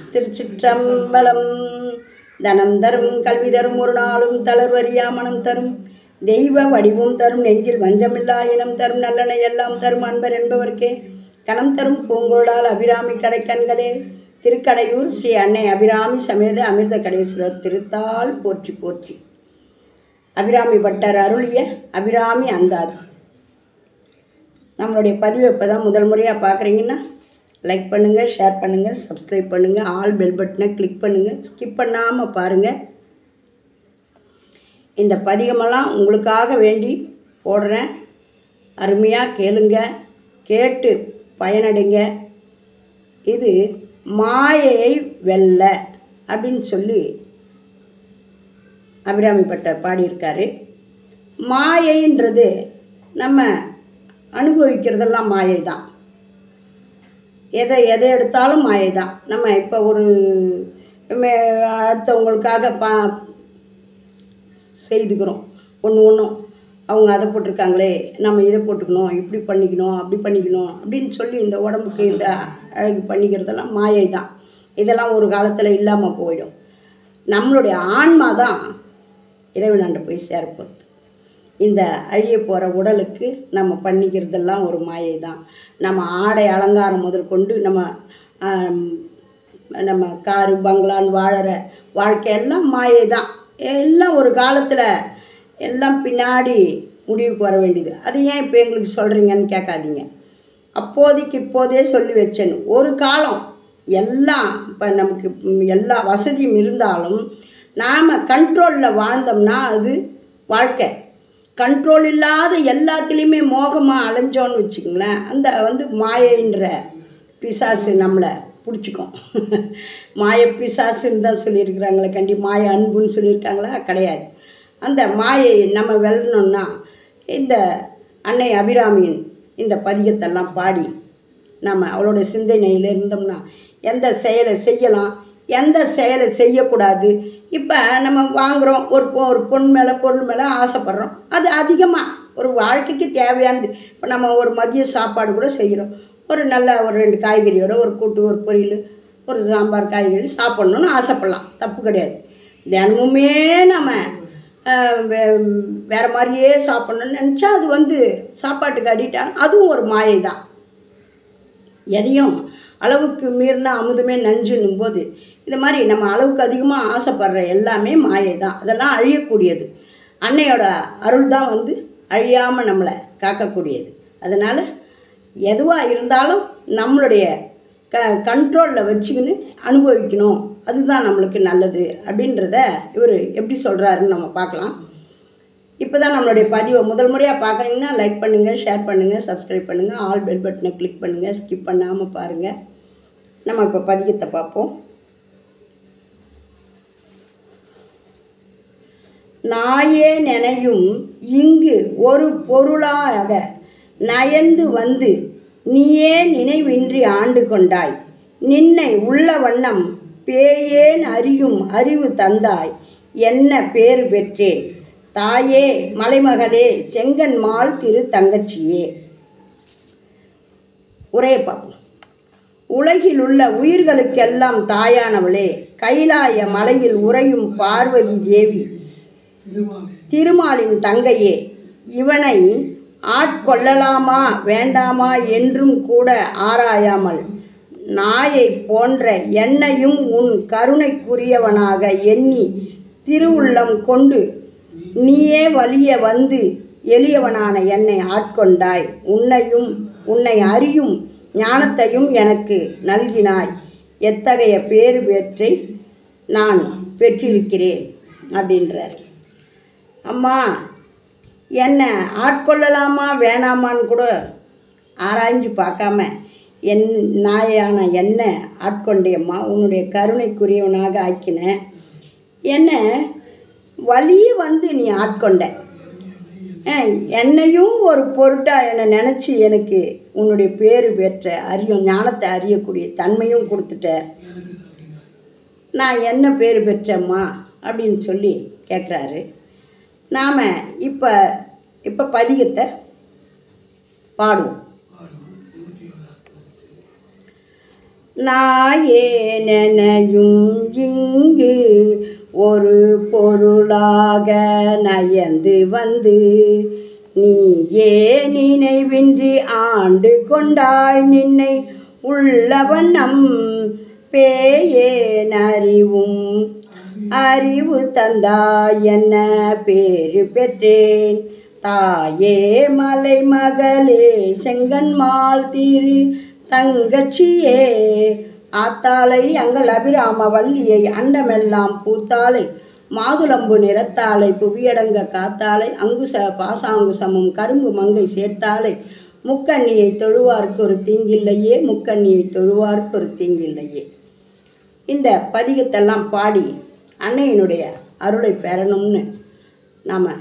திருச்சிற்றம்பலம் தனம் தரும் கல்வி தரும் ஒரு நாளும் தளர்வறியா மனம் தரும் தெய்வ வடிவும் தரும் நெஞ்சில் வஞ்சமில்லா இனம் தரும் நல்லன எல்லாம் தரும் அன்பர் என்பவர்க்கே கணம் தரும் பூங்கோளால் அபிராமி கடைக்கண்களே திருக்கடையூர் ஸ்ரீ அன்னை அபிராமி சமேத அமிர்த கடேஸ்வரர் திருத்தாள் போற்றி போற்றி அபிராமி பட்டர் அருளிய அபிராமி அந்தாதி நம்மளுடைய பதிவை இப்போ தான் முதல் முறையாக பார்க்குறீங்கன்னா லைக் பண்ணுங்கள் ஷேர் பண்ணுங்கள் சப்ஸ்கிரைப் பண்ணுங்கள் ஆல் பெல் பட்டனை கிளிக் பண்ணுங்கள் ஸ்கிப் பண்ணாமல் பாருங்கள் இந்த பதிகமெல்லாம் உங்களுக்காக வேண்டி போடுறேன் அருமையாக கேளுங்க கேட்டு பயனடைங்க இது மாயையை வெல்ல அப்படின்னு சொல்லி அபிராமி பட்டர் பாடியிருக்காரு மாயைன்றது நம்ம அனுபவிக்கிறதெல்லாம் மாயை தான் எதை எதை எடுத்தாலும் மாயை தான் நம்ம இப்போ ஒரு மே- அடுத்தவங்களுக்காக பா செய்துக்கிறோம் ஒன்று ஒன்றும் அவங்க அதை போட்டிருக்காங்களே நம்ம இதை போட்டுக்கணும் இப்படி பண்ணிக்கணும் அப்படி பண்ணிக்கணும் அப்படின்னு சொல்லி இந்த உடம்புக்கு இந்த அழகு பண்ணிக்கிறதெல்லாம் மாயை தான் இதெல்லாம் ஒரு காலத்தில் இல்லாமல் போயிடும் நம்மளுடைய ஆன்மா தான் இறைவனாண்ட போய் சேரப்போகுது இந்த அழிய போகிற உடலுக்கு நம்ம பண்ணிக்கிறதெல்லாம் ஒரு மாயை தான் நம்ம ஆடை அலங்காரம் முதற்கொண்டு நம்ம ஆம், நம்ம காரு பங்களான்னு வாழற வாழ்க்கையெல்லாம் மாயை தான் எல்லாம் ஒரு காலத்தில் எல்லாம் பின்னாடி முடிவுக்கு வர வேண்டியது அது ஏன் இப்போ எங்களுக்கு சொல்கிறீங்கன்னு கேட்காதீங்க அப்போதைக்கு இப்போதே சொல்லி வச்சேன் ஒரு காலம் எல்லாம் இப்போ நமக்கு ம், எல்லா வசதியும் இருந்தாலும் நாம் கண்ட்ரோலில் வாழ்ந்தோம்னா அது வாழ்க்கை கண்ட்ரோல் இல்லாத எல்லாத்துலேயுமே மோகமாக அலைஞ்சோன்னு வச்சுக்கோங்களேன் அந்த வந்து மாயைன்ற பிசாசு நம்மளை பிடிச்சிக்கும் மாய பிசாசுன்னு தான் சொல்லியிருக்கிறாங்களே கண்டி மாய அன்புன்னு சொல்லியிருக்காங்களா கிடையாது அந்த மாயை நம்ம வெல்லணும்னா இந்த அன்னை அபிராமியின் இந்த பதிகத்தெல்லாம் பாடி நாம் அவளோட சிந்தனையில் இருந்தோம்னா எந்த செயலை செய்யலாம் எந்த செயலை செய்யக்கூடாது இப்போ நம்ம வாங்குகிறோம் ஒரு பொ ஒரு பொன் மேலே பொருள் மேலே ஆசைப்படுறோம் அது அதிகமாக ஒரு வாழ்க்கைக்கு தேவையானது இப்போ நம்ம ஒரு மதிய சாப்பாடு கூட செய்கிறோம் ஒரு நல்ல ஒரு ரெண்டு காய்கறியோட ஒரு கூட்டு ஒரு பொரியல் ஒரு சாம்பார் காய்கறி சாப்பிட்ணுன்னு ஆசைப்படலாம் தப்பு கிடையாது தினமுமே நம்ம ஆஹ், வே- வேற மாதிரியே சாப்பிட்ணுன்னு நினச்சா அது வந்து சாப்பாட்டுக்கு அடிட்டால் அதுவும் ஒரு மாயை தான் எதையும் அளவுக்கு மீறினா அமுதமே நஞ்சுன்னும் போது இந்த மாதிரி நம்ம அளவுக்கு அதிகமாக ஆசைப்படுற எல்லாமே மாயை தான் அதெல்லாம் அழியக்கூடியது அன்னையோட அருள் தான் வந்து அழியாமல் நம்மளை காக்கக்கூடியது அதனால் எதுவாக இருந்தாலும் நம்மளுடைய க கண்ட்ரோலில் வச்சுக்கின்னு அனுபவிக்கணும் அதுதான் நம்மளுக்கு நல்லது அப்படின்றத இவர் எப்படி சொல்கிறாருன்னு நம்ம பார்க்கலாம் இப்போ தான் நம்மளுடைய பதிவை முதல் முறையாக பார்க்குறீங்கன்னா லைக் பண்ணுங்கள் ஷேர் பண்ணுங்கள் சப்ஸ்கிரைப் பண்ணுங்கள் ஆல் பெல் பட்டனை கிளிக் பண்ணுங்கள் ஸ்கிப் பண்ணாமல் பாருங்கள் நம்ம இப்போ பதிகத்தை பார்ப்போம் நாயே நினையும் இங்கு ஒரு பொருளாக நயந்து வந்து நீயே நினைவின்றி ஆண்டு கொண்டாய் நின்னை உள்ள வண்ணம் பேயேன் அறியும் அறிவு தந்தாய் என்ன பேறு பெற்றேன் தாயே மலைமகளே செங்கன்மால் திரு தங்கச்சியே உரையை பார்ப்போம் உலகில் உள்ள உயிர்களுக்கெல்லாம் தாயானவளே கைலாய மலையில் உறையும் பார்வதி தேவி திருமாலின் தங்கையே இவனை ஆட்கொள்ளலாமா வேண்டாமா என்றும் கூட ஆராயாமல் நாயை போன்ற என்னையும் உன் கருணைக்குரியவனாக எண்ணி திருவுள்ளம் கொண்டு நீயே வலிய வந்து எளியவனான என்னை ஆட்கொண்டாய் உன்னையும் உன்னை அறியும் ஞானத்தையும் எனக்கு நல்கினாய் எத்தகைய பேறு பெற்றை நான் பெற்றிருக்கிறேன் அப்படின்றார் அம்மா என்ன ஆட்கொள்ளலாமா வேணாமான்னு கூட ஆராய்ஞ்சு பார்க்காம என் நாயான என்ன ஆட்கொண்டேம்மா உன்னுடைய கருணைக்குரியவனாக ஆக்கின என்ன வழிய வந்து நீ ஆட்கொண்ட அஹ், என்னையும் ஒரு பொருட்டாக என்னை நினச்சி எனக்கு உன்னுடைய பேர் பெற்ற அறியும் ஞானத்தை அறியக்கூடிய தன்மையும் கொடுத்துட்ட நான் என்ன பேர் பெற்றேம்மா அப்படின்னு சொல்லி கேட்குறாரு நாம் இப்போ இப்போ பதிகத்தை பாடுவோம் நாயேனையும் இங்கு ஒரு பொருளாக நயந்து வந்து நீயே நினைவின்றி ஆண்டு கொண்டாய் நின்னை உள்ளவன் நம் பேயேன் அறிவும் அறிவு தந்தாய் என்ன பேரு பெற்றேன் தாயே மலை மகளே செங்கன்மால் தீரு தங்கச்சியே ஆத்தாளை அங்கள் அபிராம வள்ளியை அண்டமெல்லாம் பூத்தாளை மாதுளம்பு நிறத்தாளை புவியடங்க காத்தாளை அங்குச பாசாங்குசமும் கரும்பு மங்கை சேர்த்தாளை முக்கண்ணியை தொழுவார்க்கு ஒரு தீங்கில்லையே முக்கண்ணியை தொழுவார்க்கு ஒரு தீங்கில்லையே இந்த பதிகத்தெல்லாம் பாடி அன்னையினுடைய அருளை பெறணும்னு நாம்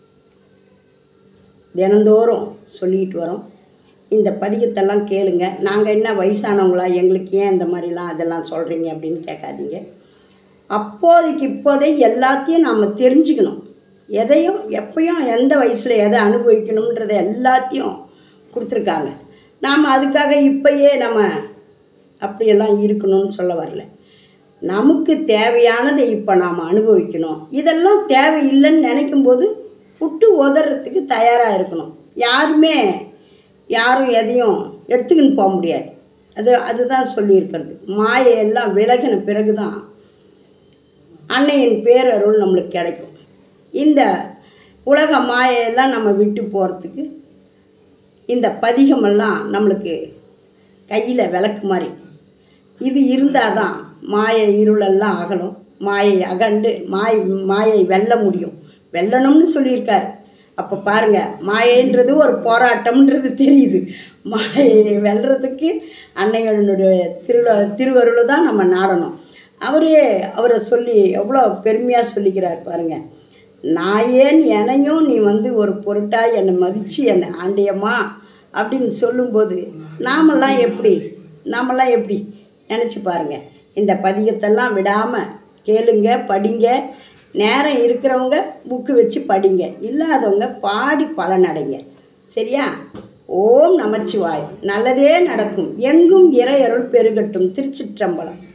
தினந்தோறும் சொல்லிக்கிட்டு வரோம் இந்த பதிகத்தெல்லாம் கேளுங்க நாங்கள் என்ன வயசானவங்களா எங்களுக்கு ஏன் இந்த மாதிரிலாம் அதெல்லாம் சொல்கிறீங்க அப்படின்னு கேட்காதீங்க அப்போதைக்கு இப்போதே எல்லாத்தையும் நாம் தெரிஞ்சுக்கணும் எதையும் எப்பயும் எந்த வயசில் எதை அனுபவிக்கணுன்றதை எல்லாத்தையும் கொடுத்துருக்காங்க நாம் அதுக்காக இப்பயே நம்ம அப்படியெல்லாம் இருக்கணும்னு சொல்ல வரல நமக்கு தேவையானதை இப்போ நாம் அனுபவிக்கணும் இதெல்லாம் தேவையில்லைன்னு நினைக்கும்போது விட்டு உதறதுக்கு தயாராக இருக்கணும் யாருமே யாரும் எதையும் எடுத்துக்கின்னு போக முடியாது அது அதுதான் சொல்லியிருக்கிறது மாயையெல்லாம் விலகின பிறகு தான் அன்னையின் பேரருள் நம்மளுக்கு கிடைக்கும் இந்த உலக மாயையெல்லாம் நம்ம விட்டு போகிறதுக்கு இந்த பதிகமெல்லாம் நம்மளுக்கு கையில் விளக்கு மாதிரி இது இருந்தால் தான் மாயை இருளெல்லாம் அகலும் மாயை அகண்டு மாய் மாயை வெல்ல முடியும் வெல்லணும்னு சொல்லியிருக்கார் அப்போ பாருங்கள் மாயைன்றது ஒரு போராட்டம்ன்றது தெரியுது மாயை வெல்றதுக்கு அன்னைகளுடைய திருவ திருவருளை தான் நம்ம நாடணும் அவரே அவரை சொல்லி எவ்வளோ பெருமையாக சொல்லிக்கிறார் பாருங்கள் நான் ஏன் என்னையும் நீ வந்து ஒரு பொருட்டாக என்னை மதித்து என்னை ஆண்டியம்மா அப்படின்னு சொல்லும்போது நாமெல்லாம் எப்படி நாமெல்லாம் எப்படி நினச்சி பாருங்கள் இந்த பதிகத்தெல்லாம் விடாமல் கேளுங்க படிங்க நேரம் இருக்கிறவங்க புக்கு வச்சு படிங்க இல்லாதவங்க பாடி பலனடைங்க சரியா ஓம் நமச்சிவாய் நல்லதே நடக்கும் எங்கும் இறையருள் பெருகட்டும் திருச்சிற்றம்பலம்